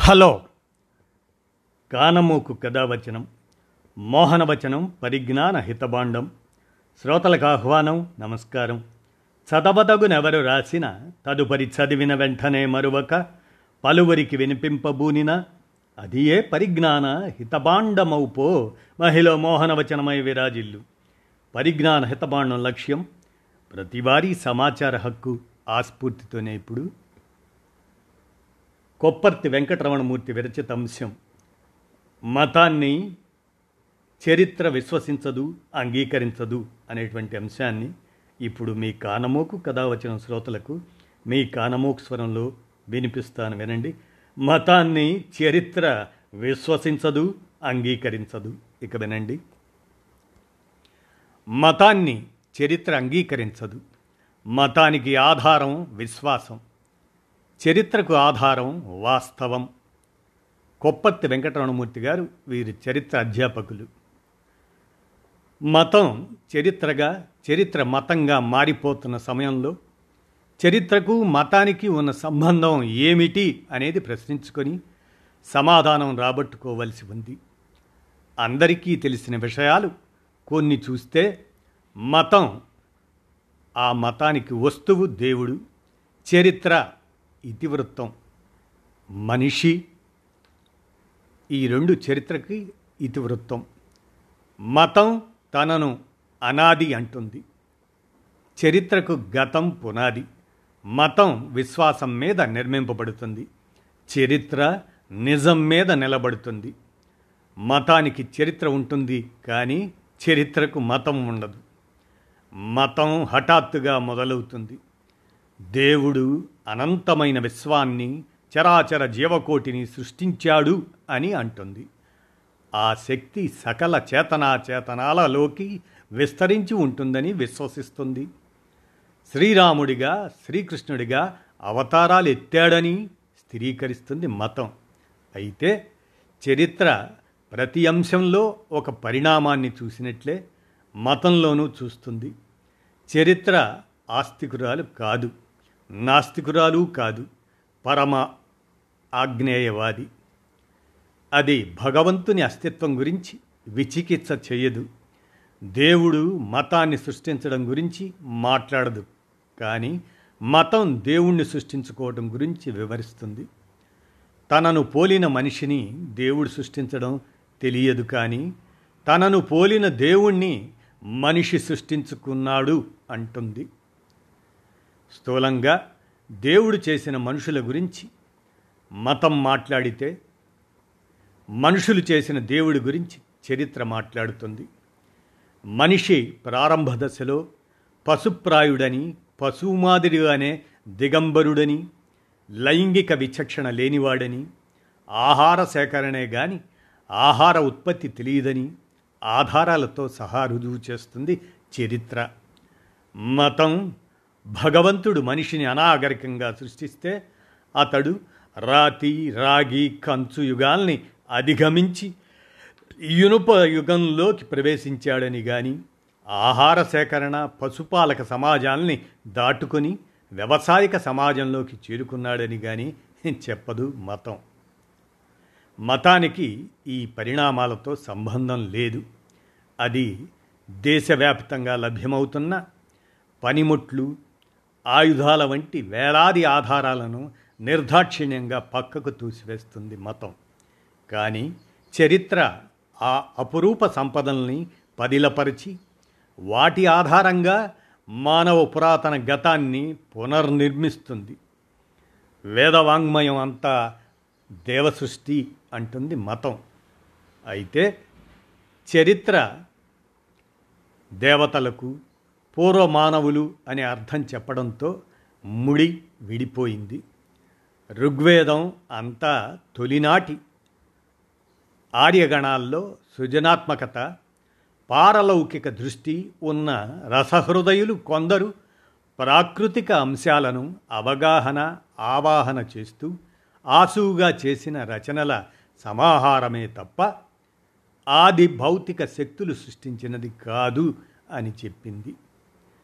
hello కానమూకు కథావచనం మోహనవచనం పరిజ్ఞాన హితబాండం శ్రోతలకు ఆహ్వానం నమస్కారం చదవదగునెవరు రాసిన తదుపరి చదివిన వెంటనే మరువక పలువురికి వినిపింపబూనిన అది ఏ పరిజ్ఞాన హితబాండమౌపో మహిళ మోహనవచనమై విరాజిల్లు పరిజ్ఞాన హితబాండం లక్ష్యం ప్రతివారీ సమాచార హక్కు ఆస్ఫూర్తితోనే ఇప్పుడు కొప్పర్తి వెంకటరమణమూర్తి విరచిత అంశం మతాన్ని చరిత్ర విశ్వసించదు అంగీకరించదు అనేటువంటి అంశాన్ని ఇప్పుడు మీ కానమోకు కథ వచ్చిన శ్రోతలకు మీ కానమోకు స్వరంలో వినిపిస్తాను వినండి మతాన్ని చరిత్ర విశ్వసించదు అంగీకరించదు ఇక వినండి మతాన్ని చరిత్ర అంగీకరించదు మతానికి ఆధారం విశ్వాసం చరిత్రకు ఆధారం వాస్తవం కొప్పత్తి వెంకటరమణమూర్తి గారు వీరి చరిత్ర అధ్యాపకులు మతం చరిత్రగా చరిత్ర మతంగా మారిపోతున్న సమయంలో చరిత్రకు మతానికి ఉన్న సంబంధం ఏమిటి అనేది ప్రశ్నించుకొని సమాధానం రాబట్టుకోవలసి ఉంది అందరికీ తెలిసిన విషయాలు కొన్ని చూస్తే మతం ఆ మతానికి వస్తువు దేవుడు చరిత్ర ఇతివృత్తం మనిషి ఈ రెండు చరిత్రకి ఇతివృత్తం మతం తనను అనాది అంటుంది చరిత్రకు గతం పునాది మతం విశ్వాసం మీద నిర్మింపబడుతుంది చరిత్ర నిజం మీద నిలబడుతుంది మతానికి చరిత్ర ఉంటుంది కానీ చరిత్రకు మతం ఉండదు మతం హఠాత్తుగా మొదలవుతుంది దేవుడు అనంతమైన విశ్వాన్ని చరాచర జీవకోటిని సృష్టించాడు అని అంటుంది ఆ శక్తి సకల చేతనా చేతనాలలోకి విస్తరించి ఉంటుందని విశ్వసిస్తుంది శ్రీరాముడిగా శ్రీకృష్ణుడిగా అవతారాలు ఎత్తాడని స్థిరీకరిస్తుంది మతం అయితే చరిత్ర ప్రతి అంశంలో ఒక పరిణామాన్ని చూసినట్లే మతంలోనూ చూస్తుంది చరిత్ర ఆస్తికురాలు కాదు నాస్తికురాలు కాదు పరమ ఆగ్నేయవాది అది భగవంతుని అస్తిత్వం గురించి విచికిత్స చేయదు దేవుడు మతాన్ని సృష్టించడం గురించి మాట్లాడదు కానీ మతం దేవుణ్ణి సృష్టించుకోవడం గురించి వివరిస్తుంది తనను పోలిన మనిషిని దేవుడు సృష్టించడం తెలియదు కానీ తనను పోలిన దేవుణ్ణి మనిషి సృష్టించుకున్నాడు అంటుంది స్థూలంగా దేవుడు చేసిన మనుషుల గురించి మతం మాట్లాడితే మనుషులు చేసిన దేవుడి గురించి చరిత్ర మాట్లాడుతుంది మనిషి ప్రారంభ దశలో పశుప్రాయుడని పశువు మాదిరిగానే దిగంబరుడని లైంగిక విచక్షణ లేనివాడని ఆహార సేకరణే గాని ఆహార ఉత్పత్తి తెలియదని ఆధారాలతో సహా రుజువు చేస్తుంది చరిత్ర మతం భగవంతుడు మనిషిని అనాగరికంగా సృష్టిస్తే అతడు రాతి రాగి కంచు యుగాల్ని అధిగమించి ఇనుప యుగంలోకి ప్రవేశించాడని కానీ ఆహార సేకరణ పశుపాలక సమాజాల్ని దాటుకొని వ్యవసాయక సమాజంలోకి చేరుకున్నాడని కానీ చెప్పదు మతం మతానికి ఈ పరిణామాలతో సంబంధం లేదు అది దేశవ్యాప్తంగా లభ్యమవుతున్న పనిముట్లు ఆయుధాల వంటి వేలాది ఆధారాలను నిర్దాక్షిణ్యంగా పక్కకు తూసివేస్తుంది మతం కానీ చరిత్ర ఆ అపురూప సంపదల్ని పదిలపరిచి వాటి ఆధారంగా మానవ పురాతన గతాన్ని పునర్నిర్మిస్తుంది వేదవాంగ్మయం అంతా దేవసృష్టి అంటుంది మతం అయితే చరిత్ర దేవతలకు పూర్వ మానవులు అనే అర్థం చెప్పడంతో ముడి విడిపోయింది ఋగ్వేదం అంతా తొలినాటి ఆర్యగణాల్లో సృజనాత్మకత పారలౌకిక దృష్టి ఉన్న రసహృదయులు కొందరు ప్రాకృతిక అంశాలను అవగాహన ఆవాహన చేస్తూ ఆసువుగా చేసిన రచనల సమాహారమే తప్ప ఆది భౌతిక శక్తులు సృష్టించినది కాదు అని చెప్పింది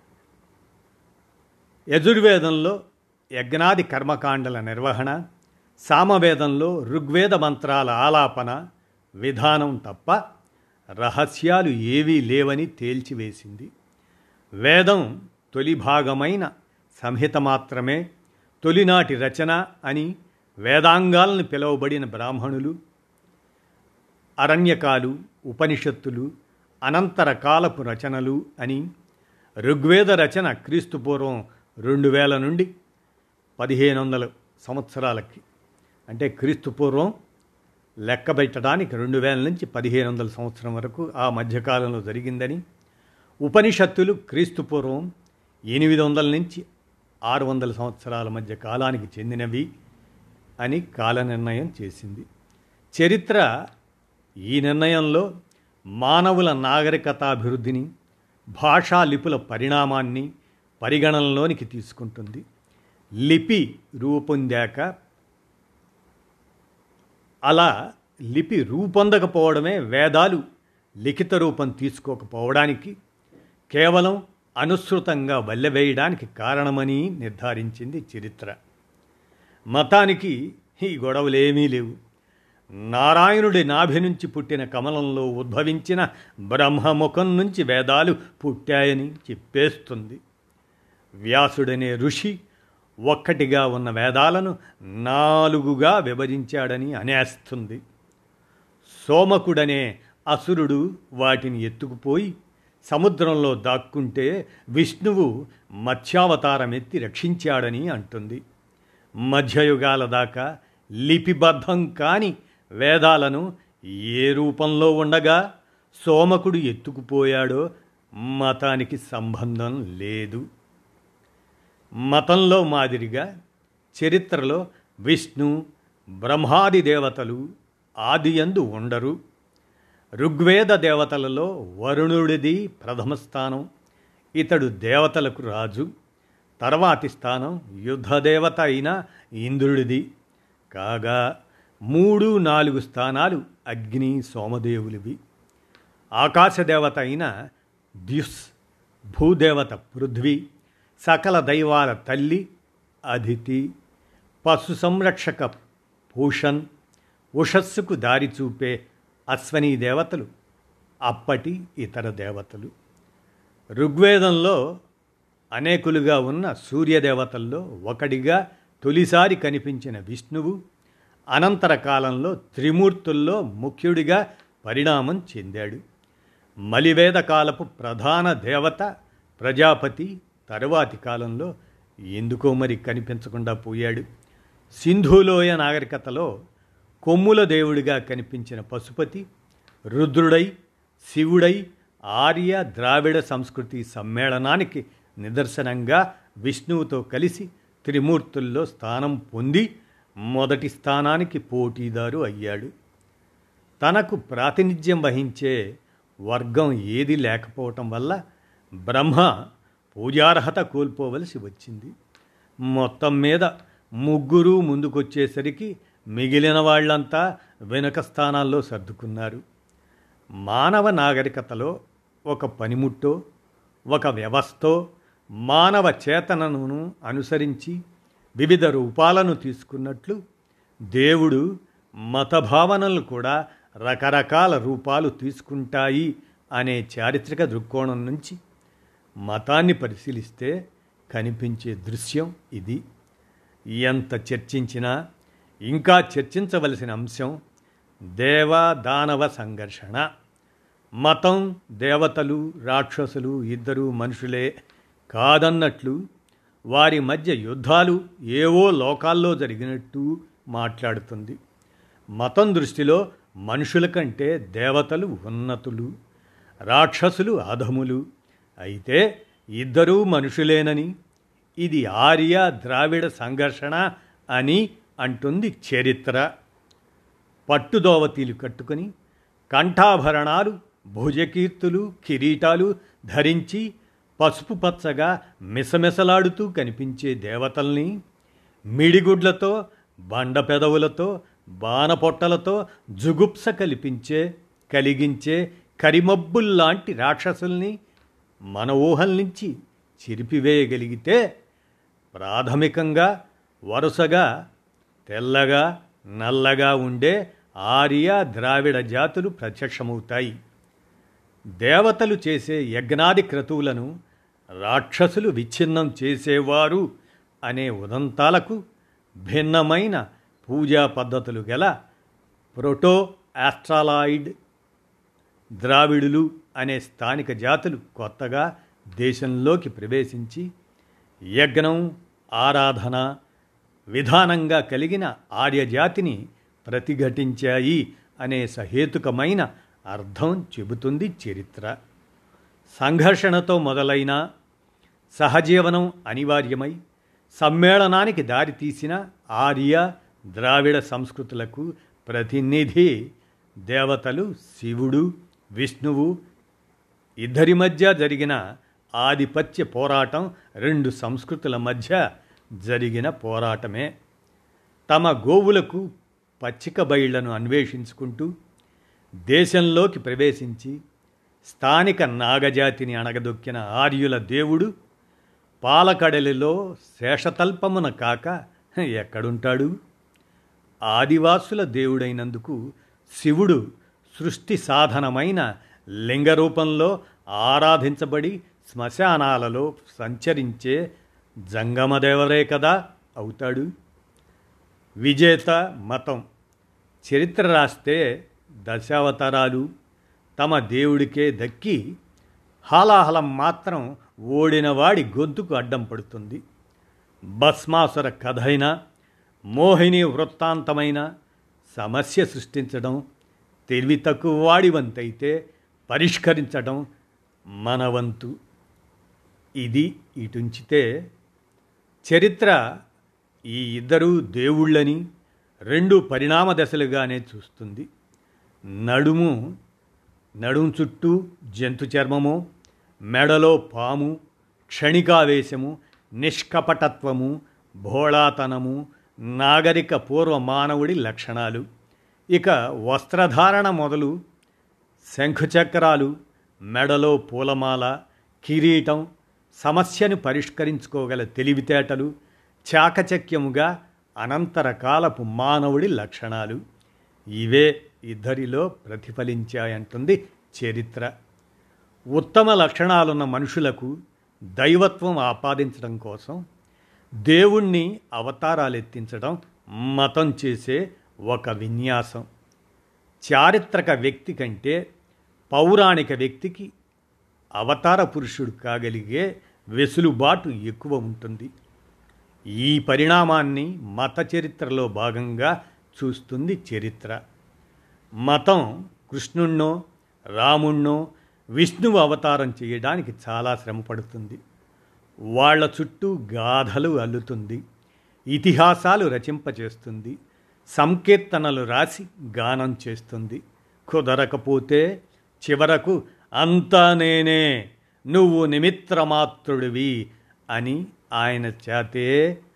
యజుర్వేదంలో యజ్ఞాది కర్మకాండల నిర్వహణ సామవేదంలో ఋగ్వేద మంత్రాల ఆలాపన విధానం తప్ప రహస్యాలు ఏవీ లేవని తేల్చివేసింది వేదం తొలి భాగమైన సంహిత మాత్రమే తొలినాటి రచన అని వేదాంగాలను పిలువబడిన బ్రాహ్మణులు అరణ్యకాలు ఉపనిషత్తులు అనంతర కాలపు రచనలు అని ఋగ్వేద రచన క్రీస్తుపూర్వం రెండు వేల నుండి పదిహేను వందల సంవత్సరాలకి అంటే క్రీస్తుపూర్వం లెక్క పెట్టడానికి రెండు వేల నుంచి పదిహేను వందల సంవత్సరం వరకు ఆ మధ్యకాలంలో జరిగిందని ఉపనిషత్తులు క్రీస్తుపూర్వం ఎనిమిది వందల నుంచి ఆరు వందల సంవత్సరాల మధ్య కాలానికి చెందినవి అని కాల నిర్ణయం చేసింది చరిత్ర ఈ నిర్ణయంలో మానవుల నాగరికతాభివృద్ధిని భాషా లిపుల పరిణామాన్ని పరిగణనలోనికి తీసుకుంటుంది లిపి రూపొందాక అలా లిపి రూపొందకపోవడమే వేదాలు లిఖిత రూపం తీసుకోకపోవడానికి కేవలం అనుసృతంగా వల్లెవేయడానికి కారణమని నిర్ధారించింది చరిత్ర మతానికి ఈ గొడవలేమీ లేవు నారాయణుడి నాభి నుంచి పుట్టిన కమలంలో ఉద్భవించిన బ్రహ్మముఖం నుంచి వేదాలు పుట్టాయని చెప్పేస్తుంది వ్యాసుడనే ఋషి ఒక్కటిగా ఉన్న వేదాలను నాలుగుగా విభజించాడని అనేస్తుంది సోమకుడనే అసురుడు వాటిని ఎత్తుకుపోయి సముద్రంలో దాక్కుంటే విష్ణువు మత్స్యావతారమెత్తి రక్షించాడని అంటుంది మధ్యయుగాల దాకా లిపిబద్ధం కాని వేదాలను ఏ రూపంలో ఉండగా సోమకుడు ఎత్తుకుపోయాడో మతానికి సంబంధం లేదు మతంలో మాదిరిగా చరిత్రలో విష్ణు బ్రహ్మాది దేవతలు ఆదియందు ఉండరు ఋగ్వేద దేవతలలో వరుణుడిది ప్రథమ స్థానం ఇతడు దేవతలకు రాజు తర్వాతి స్థానం యుద్ధదేవత అయిన ఇంద్రుడిది కాగా మూడు నాలుగు స్థానాలు అగ్ని సోమదేవులివి ఆకాశదేవత అయిన ద్యుస్ భూదేవత పృథ్వీ సకల దైవాల తల్లి అదితి పశు సంరక్షక భూషణ్ ఉషస్సుకు దారి చూపే అశ్వనీ దేవతలు అప్పటి ఇతర దేవతలు ఋగ్వేదంలో అనేకులుగా ఉన్న సూర్యదేవతల్లో ఒకడిగా తొలిసారి కనిపించిన విష్ణువు అనంతర కాలంలో త్రిమూర్తుల్లో ముఖ్యుడిగా పరిణామం చెందాడు మలివేద కాలపు ప్రధాన దేవత ప్రజాపతి తరువాతి కాలంలో ఎందుకో మరి కనిపించకుండా పోయాడు సింధులోయ నాగరికతలో కొమ్ముల దేవుడిగా కనిపించిన పశుపతి రుద్రుడై శివుడై ఆర్య ద్రావిడ సంస్కృతి సమ్మేళనానికి నిదర్శనంగా విష్ణువుతో కలిసి త్రిమూర్తుల్లో స్థానం పొంది మొదటి స్థానానికి పోటీదారు అయ్యాడు తనకు ప్రాతినిధ్యం వహించే వర్గం ఏది లేకపోవటం వల్ల బ్రహ్మ పూజార్హత కోల్పోవలసి వచ్చింది మొత్తం మీద ముగ్గురు ముందుకొచ్చేసరికి మిగిలిన వాళ్ళంతా వెనుక స్థానాల్లో సర్దుకున్నారు మానవ నాగరికతలో ఒక పనిముట్టో ఒక వ్యవస్థో మానవ చేతనను అనుసరించి వివిధ రూపాలను తీసుకున్నట్లు దేవుడు మత భావనలు కూడా రకరకాల రూపాలు తీసుకుంటాయి అనే చారిత్రక దృక్కోణం నుంచి మతాన్ని పరిశీలిస్తే కనిపించే దృశ్యం ఇది ఎంత చర్చించినా ఇంకా చర్చించవలసిన అంశం దేవ దానవ సంఘర్షణ మతం దేవతలు రాక్షసులు ఇద్దరు మనుషులే కాదన్నట్లు వారి మధ్య యుద్ధాలు ఏవో లోకాల్లో జరిగినట్టు మాట్లాడుతుంది మతం దృష్టిలో మనుషుల కంటే దేవతలు ఉన్నతులు రాక్షసులు అధములు అయితే ఇద్దరూ మనుషులేనని ఇది ఆర్య ద్రావిడ సంఘర్షణ అని అంటుంది చరిత్ర పట్టుదోవతీలు కట్టుకొని కంఠాభరణాలు భుజకీర్తులు కిరీటాలు ధరించి పసుపు పచ్చగా మిసమిసలాడుతూ కనిపించే దేవతల్ని మిడిగుడ్లతో బండ పెదవులతో బాణపొట్టలతో జుగుప్స కల్పించే కలిగించే కరిమబ్బుల్లాంటి రాక్షసుల్ని మన ఊహల నుంచి చిరిపివేయగలిగితే ప్రాథమికంగా వరుసగా తెల్లగా నల్లగా ఉండే ఆర్య ద్రావిడ జాతులు ప్రత్యక్షమవుతాయి దేవతలు చేసే యజ్ఞాది క్రతువులను రాక్షసులు విచ్ఛిన్నం చేసేవారు అనే ఉదంతాలకు భిన్నమైన పూజా పద్ధతులు గల ప్రోటో ఆస్ట్రాలాయిడ్ ద్రావిడులు అనే స్థానిక జాతులు కొత్తగా దేశంలోకి ప్రవేశించి యజ్ఞం ఆరాధన విధానంగా కలిగిన ఆర్యజాతిని ప్రతిఘటించాయి అనే సహేతుకమైన అర్థం చెబుతుంది చరిత్ర సంఘర్షణతో మొదలైన సహజీవనం అనివార్యమై సమ్మేళనానికి దారితీసిన ఆర్య ద్రావిడ సంస్కృతులకు ప్రతినిధి దేవతలు శివుడు విష్ణువు ఇద్దరి మధ్య జరిగిన ఆధిపత్య పోరాటం రెండు సంస్కృతుల మధ్య జరిగిన పోరాటమే తమ గోవులకు పచ్చిక బయళ్లను అన్వేషించుకుంటూ దేశంలోకి ప్రవేశించి స్థానిక నాగజాతిని అణగదొక్కిన ఆర్యుల దేవుడు పాలకడలిలో శేషతల్పమున కాక ఎక్కడుంటాడు ఆదివాసుల దేవుడైనందుకు శివుడు సృష్టి సాధనమైన లింగ రూపంలో ఆరాధించబడి శ్మశానాలలో సంచరించే జంగమదేవరే కదా అవుతాడు విజేత మతం చరిత్ర రాస్తే దశావతారాలు తమ దేవుడికే దక్కి హాలాహలం మాత్రం ఓడినవాడి గొంతుకు అడ్డం పడుతుంది భస్మాసుర కథ అయినా మోహిని వృత్తాంతమైన సమస్య సృష్టించడం తెలివి తక్కువ వాడి వంతైతే పరిష్కరించడం మన వంతు ఇది ఇటుంచితే చరిత్ర ఈ ఇద్దరు దేవుళ్ళని రెండు పరిణామ దశలుగానే చూస్తుంది నడుము నడుము చుట్టూ జంతు చర్మము మెడలో పాము క్షణికావేశము నిష్కపటత్వము భోళాతనము నాగరిక పూర్వ మానవుడి లక్షణాలు ఇక వస్త్రధారణ మొదలు శంఖుచక్రాలు మెడలో పూలమాల కిరీటం సమస్యను పరిష్కరించుకోగల తెలివితేటలు చాకచక్యముగా అనంతరకాలపు మానవుడి లక్షణాలు ఇవే ఇద్దరిలో ప్రతిఫలించాయంటుంది చరిత్ర ఉత్తమ లక్షణాలున్న మనుషులకు దైవత్వం ఆపాదించడం కోసం దేవుణ్ణి అవతారాలెత్తించడం మతం చేసే ఒక విన్యాసం చారిత్రక వ్యక్తి కంటే పౌరాణిక వ్యక్తికి అవతార పురుషుడు కాగలిగే వెసులుబాటు ఎక్కువ ఉంటుంది ఈ పరిణామాన్ని మత చరిత్రలో భాగంగా చూస్తుంది చరిత్ర మతం కృష్ణుణ్ణో రాముణ్ణో విష్ణువు అవతారం చేయడానికి చాలా శ్రమ పడుతుంది వాళ్ల చుట్టూ గాథలు అల్లుతుంది ఇతిహాసాలు రచింపచేస్తుంది సంకీర్తనలు రాసి గానం చేస్తుంది కుదరకపోతే చివరకు అంతా నేనే నువ్వు నిమిత్రమాత్రుడివి అని ఆయన చేతే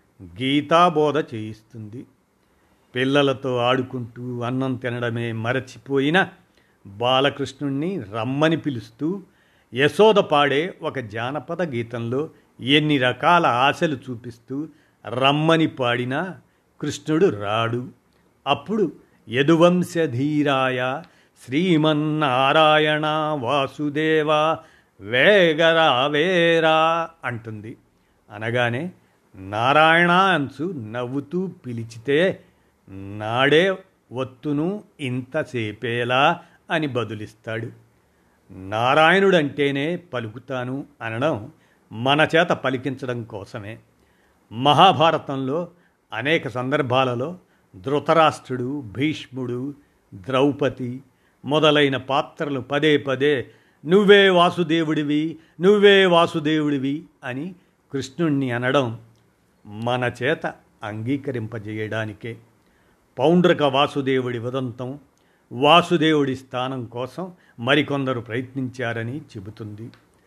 గీతాబోధ చేయిస్తుంది పిల్లలతో ఆడుకుంటూ అన్నం తినడమే మరచిపోయిన బాలకృష్ణుణ్ణి రమ్మని పిలుస్తూ యశోద పాడే ఒక జానపద గీతంలో ఎన్ని రకాల ఆశలు చూపిస్తూ రమ్మని పాడిన కృష్ణుడు రాడు అప్పుడు యదువంశధీరాయ శ్రీమన్నారాయణ వాసుదేవ వేగరా వేరా అంటుంది అనగానే నారాయణ అంచు నవ్వుతూ పిలిచితే నాడే ఒత్తును ఇంతసేపేలా అని బదులిస్తాడు నారాయణుడంటేనే పలుకుతాను అనడం మన చేత పలికించడం కోసమే మహాభారతంలో అనేక సందర్భాలలో ధృతరాష్ట్రుడు భీష్ముడు ద్రౌపది మొదలైన పాత్రలు పదే పదే నువ్వే వాసుదేవుడివి నువ్వే వాసుదేవుడివి అని కృష్ణుణ్ణి అనడం మన చేత అంగీకరింపజేయడానికే పౌండ్రక వాసుదేవుడి ఉదంతం వాసుదేవుడి స్థానం కోసం మరికొందరు ప్రయత్నించారని చెబుతుంది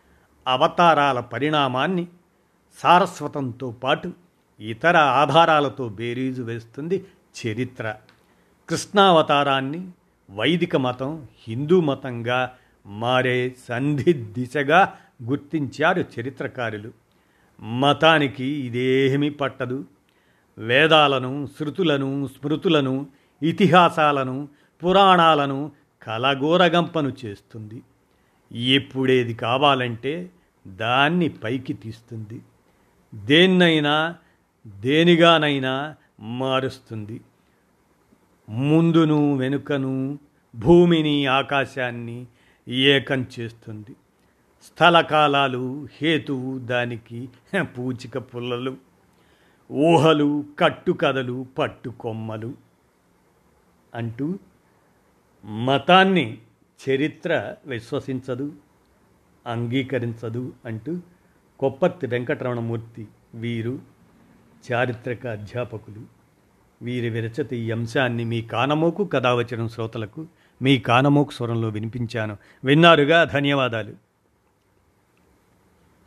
అవతారాల పరిణామాన్ని సారస్వతంతో పాటు ఇతర ఆధారాలతో బేరీజు వేస్తుంది చరిత్ర కృష్ణావతారాన్ని వైదిక మతం హిందూ మతంగా మారే సంధి దిశగా గుర్తించారు చరిత్రకారులు మతానికి ఇదేమీ పట్టదు వేదాలను శృతులను స్మృతులను ఇతిహాసాలను పురాణాలను కలగోరగంపను చేస్తుంది ఎప్పుడేది కావాలంటే దాన్ని పైకి తీస్తుంది దేన్నైనా దేనిగానైనా మారుస్తుంది ముందును వెనుకను భూమిని ఆకాశాన్ని ఏకం చేస్తుంది స్థలకాలాలు హేతువు దానికి పూచిక పుల్లలు ఊహలు కట్టుకథలు పట్టుకొమ్మలు అంటూ మతాన్ని చరిత్ర విశ్వసించదు అంగీకరించదు అంటూ కొప్పర్తి వెంకటరమణమూర్తి వీరు చారిత్రక అధ్యాపకులు వీరి విరచత ఈ అంశాన్ని మీ కానమోకు కథావచనం శ్రోతలకు మీ కానమోకు స్వరంలో వినిపించాను విన్నారుగా ధన్యవాదాలు